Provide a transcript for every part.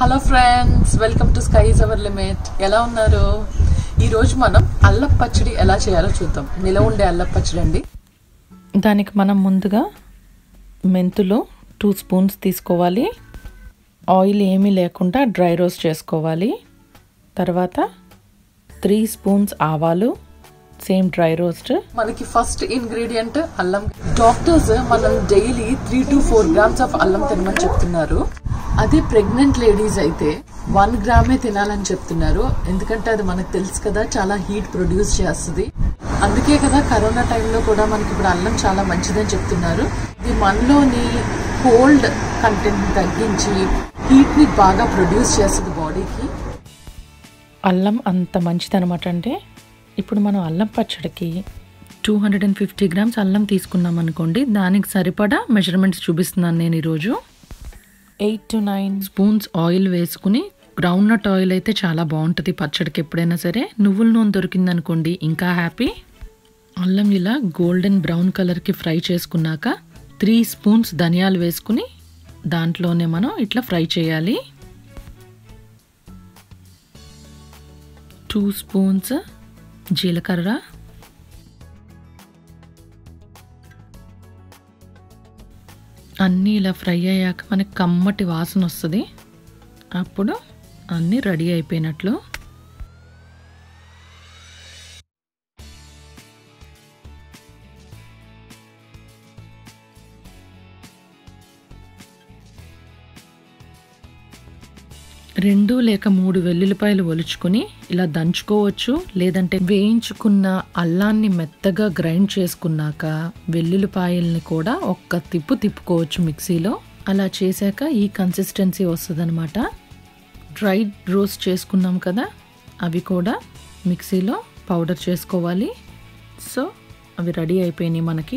hello friends welcome to sky's our limit ఎలా ఉన్నారు ఈ రోజు మనం అల్లం పచ్చడి ఎలా చేయాలో చూద్దాం నిలవ ఉండే అల్లం పచ్చడి అండి దానికి మనం ముందుగా మెంతులు టూ స్పూన్స్ తీసుకోవాలి ఆయిల్ ఏమీ లేకుండా డ్రై రోస్ట్ చేసుకోవాలి తర్వాత త్రీ స్పూన్స్ ఆవాలు సేమ్ డ్రై రోస్ట్ మనకి ఫస్ట్ ఇంగ్రీడియంట్ అల్లం డాక్టర్స్ మనం daily three to four grams of అల్లం తినమని చెప్తున్నారు అదే ప్రెగ్నెంట్ లేడీస్ అయితే వన్ గ్రామే తినాలని చెప్తున్నారు ఎందుకంటే అది మనకు తెలుసు కదా చాలా హీట్ ప్రొడ్యూస్ చేస్తుంది అందుకే కదా కరోనా టైంలో కూడా మనకి ఇప్పుడు అల్లం చాలా మంచిదని చెప్తున్నారు ఇది మనలోని కోల్డ్ కంటెంట్ తగ్గించి హీట్ ని బాగా ప్రొడ్యూస్ చేస్తుంది బాడీకి అల్లం అంత మంచిదనమాట అంటే ఇప్పుడు మనం అల్లం పచ్చడికి two hundred and fifty grams అల్లం తీసుకున్నాం అనుకోండి దానికి సరిపడా మెజర్మెంట్స్ చూపిస్తున్నాను నేను ఈరోజు eight to nine spoons oil వేసుకుని గ్రౌండ్ నట్ ఆయిల్ అయితే చాలా బాగుంటుంది పచ్చడికి ఎప్పుడైనా సరే నువ్వుల నూనె దొరికిందనుకోండి ఇంకా హ్యాపీ అల్లం ఇలా గోల్డెన్ బ్రౌన్ కలర్కి ఫ్రై చేసుకున్నాక త్రీ స్పూన్స్ ధనియాలు వేసుకుని దాంట్లోనే మనం ఇట్లా ఫ్రై చేయాలి టూ స్పూన్స్ జీలకర్ర అన్నీ ఇలా ఫ్రై అయ్యాక మనకి కమ్మటి వాసన వస్తుంది అప్పుడు అన్నీ రెడీ అయిపోయినట్లు రెండు లేక మూడు వెల్లుల్లిపాయలు ఒలుచుకొని ఇలా దంచుకోవచ్చు లేదంటే వేయించుకున్న అల్లాన్ని మెత్తగా గ్రైండ్ చేసుకున్నాక వెల్లుల్లిపాయల్ని కూడా ఒక్క తిప్పు తిప్పుకోవచ్చు మిక్సీలో అలా చేశాక ఈ కన్సిస్టెన్సీ వస్తుందన్నమాట డ్రై రోస్ట్ చేసుకున్నాం కదా అవి కూడా మిక్సీలో పౌడర్ చేసుకోవాలి సో అవి రెడీ అయిపోయినాయి మనకి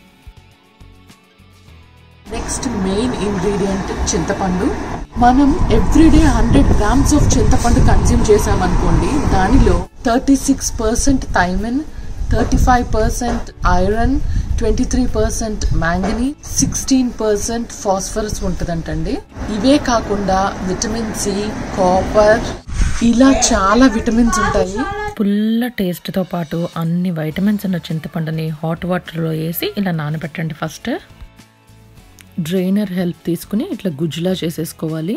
నెక్స్ట్ మెయిన్ ఇంగ్రీడియంట్ చింతపండు మనం ఎవ్రీడే హండ్రెడ్ గ్రామ్స్ ఆఫ్ చింతపండు కన్జ్యూమ్ చేసామనుకోండి దానిలో thirty six percent thiamine thirty five percent iron twenty three percent manganese sixteen percent phosphorus ఉంటుందంటండి ఇవే కాకుండా విటమిన్ సి కాపర్ ఇలా చాలా విటమిన్స్ ఉంటాయి పుల్ల టేస్ట్తో పాటు అన్ని వైటమిన్స్ ఉన్న చింతపండుని హాట్ వాటర్లో వేసి ఇలా నానబెట్టండి ఫస్ట్ డ్రైనర్ హెల్ప్ తీసుకుని ఇట్లా గుజ్జులా చేసేసుకోవాలి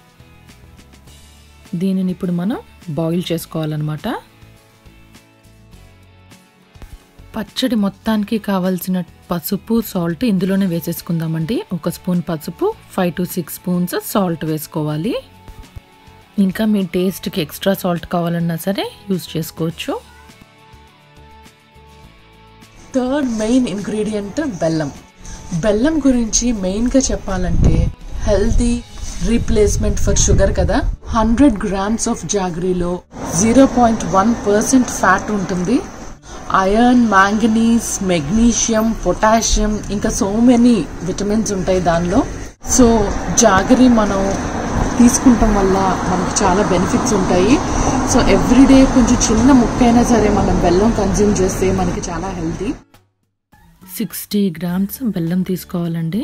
దీనిని ఇప్పుడు మనం బాయిల్ చేసుకోవాలన్నమాట పచ్చడి మొత్తానికి కావాల్సిన పసుపు సాల్ట్ ఇందులోనే వేసేసుకుందామండి ఒక స్పూన్ పసుపు five to six spoons salt వేసుకోవాలి ఇంకా మీ టేస్ట్కి ఎక్స్ట్రా సాల్ట్ కావాలన్నా సరే యూస్ చేసుకోవచ్చు థర్డ్ మెయిన్ ఇంగ్రీడియంట్ బెల్లం బెల్లం గురించి మెయిన్గా చెప్పాలంటే హెల్తీ రీప్లేస్మెంట్ ఫర్ షుగర్ కదా హండ్రెడ్ గ్రామ్స్ ఆఫ్ జాగరీలో zero point one percent fat ఉంటుంది ఐరన్ మ్యాంగనీస్ మెగ్నీషియం పొటాషియం ఇంకా సో మెనీ విటమిన్స్ ఉంటాయి దానిలో సో జాగరీ మనం తీసుకుంటాం వల్ల మనకు చాలా బెనిఫిట్స్ ఉంటాయి సో ఎవ్రీడే కొంచెం చిన్న ముక్కైనా సరే మనం బెల్లం కన్జ్యూమ్ చేస్తే మనకి చాలా హెల్తీ సిక్స్టీ గ్రామ్స్ బెల్లం తీసుకోవాలండి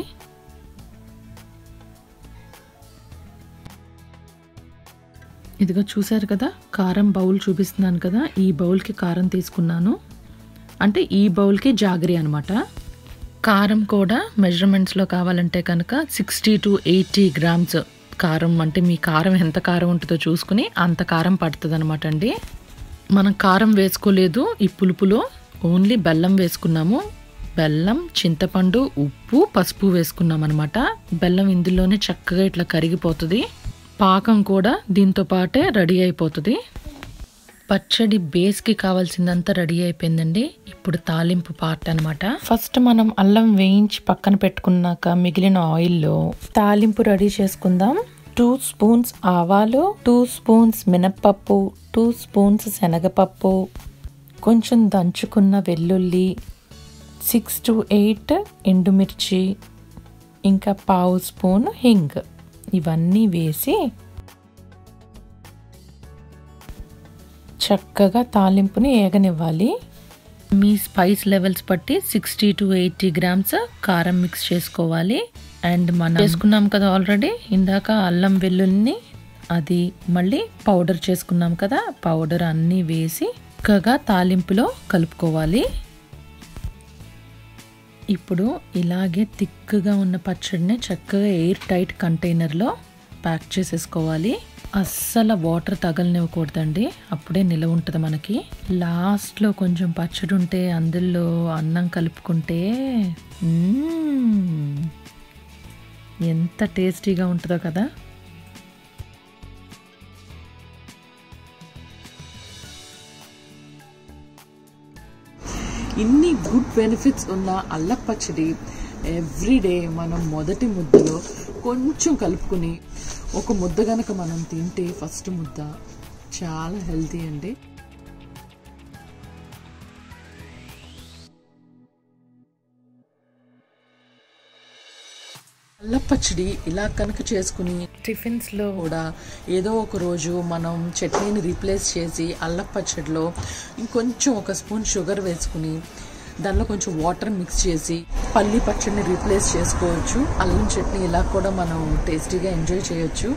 ఇదిగో చూసారు కదా కారం బౌల్ చూపిస్తున్నాను కదా ఈ బౌల్కి కారం తీసుకున్నాను అంటే ఈ బౌల్కి జాగరి అనమాట కారం కూడా మెజర్మెంట్స్లో కావాలంటే కనుక సిక్స్టీ టు ఎయిటీ గ్రామ్స్ కారం అంటే మీ కారం ఎంత కారం ఉంటుందో చూసుకుని అంత కారం పడుతుంది అనమాట అండి మనం కారం వేసుకోలేదు ఈ పులుపులో ఓన్లీ బెల్లం వేసుకున్నాము బెల్లం చింతపండు ఉప్పు పసుపు వేసుకున్నాం అనమాట బెల్లం ఇందులోనే చక్కగా ఇట్లా కరిగిపోతుంది పాకం కూడా దీంతో పాటే రెడీ అయిపోతుంది పచ్చడి బేస్కి కావాల్సిందంతా రెడీ అయిపోయిందండి ఇప్పుడు తాలింపు పార్ట్ అనమాట ఫస్ట్ మనం అల్లం వేయించి పక్కన పెట్టుకున్నాక మిగిలిన ఆయిల్లో తాలింపు రెడీ చేసుకుందాం టూ స్పూన్స్ ఆవాలు టూ స్పూన్స్ మినప్పప్పు టూ స్పూన్స్ శనగపప్పు కొంచెం దంచుకున్న వెల్లుల్లి సిక్స్ టు ఎయిట్ ఎండుమిర్చి ఇంకా పావు స్పూన్ హింగ్ ఇవన్నీ వేసి చక్కగా తాలింపుని ఏగనివ్వాలి మీ స్పైస్ లెవెల్స్ బట్టి సిక్స్టీ టు ఎయిటీ గ్రామ్స్ కారం మిక్స్ చేసుకోవాలి అండ్ మనం వేసుకున్నాం కదా ఆల్రెడీ ఇందాక అల్లం వెల్లుల్ని అది మళ్ళీ పౌడర్ చేసుకున్నాం కదా పౌడర్ అన్నీ వేసి చక్కగా తాలింపులో కలుపుకోవాలి ఇప్పుడు ఇలాగే థిక్గా ఉన్న పచ్చడిని చక్కగా ఎయిర్ టైట్ కంటైనర్లో ప్యాక్ చేసేసుకోవాలి అస్సలు వాటర్ తగలనివ్వకూడదండి అప్పుడే నిలవ ఉంటుంది మనకి లాస్ట్లో కొంచెం పచ్చడి ఉంటే అందులో అన్నం కలుపుకుంటే మ్మ్, ఎంత టేస్టీగా ఉంటుందో కదా ఇన్ని గుడ్ బెనిఫిట్స్ ఉన్న అల్లం పచ్చడి ఎవ్రీడే మనం మొదటి ముద్దలో కొంచెం కలుపుకుని ఒక ముద్ద గనక మనం తింటే ఫస్ట్ ముద్ద చాలా హెల్తీ అండి అల్లం పచ్చడి ఇలా కనుక చేసుకుని టిఫిన్స్లో కూడా ఏదో ఒక రోజు మనం చట్నీని రీప్లేస్ చేసి అల్లం పచ్చడిలో ఇంకొంచెం ఒక స్పూన్ షుగర్ వేసుకుని దానిలో కొంచెం వాటర్ మిక్స్ చేసి పల్లి పచ్చడిని రీప్లేస్ చేసుకోవచ్చు అల్లం చట్నీ ఇలా కూడా మనం టేస్టీగా ఎంజాయ్ చేయొచ్చు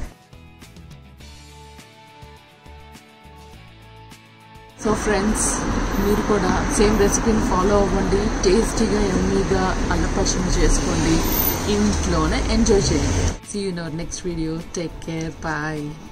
సో ఫ్రెండ్స్ మీరు కూడా సేమ్ రెసిపీని ఫాలో అవ్వండి టేస్టీగా ఎమ్మీగా అల్లపచ్చని చేసుకోండి ఇంట్లోనే ఎంజాయ్ చేయండి see you in our next video take care bye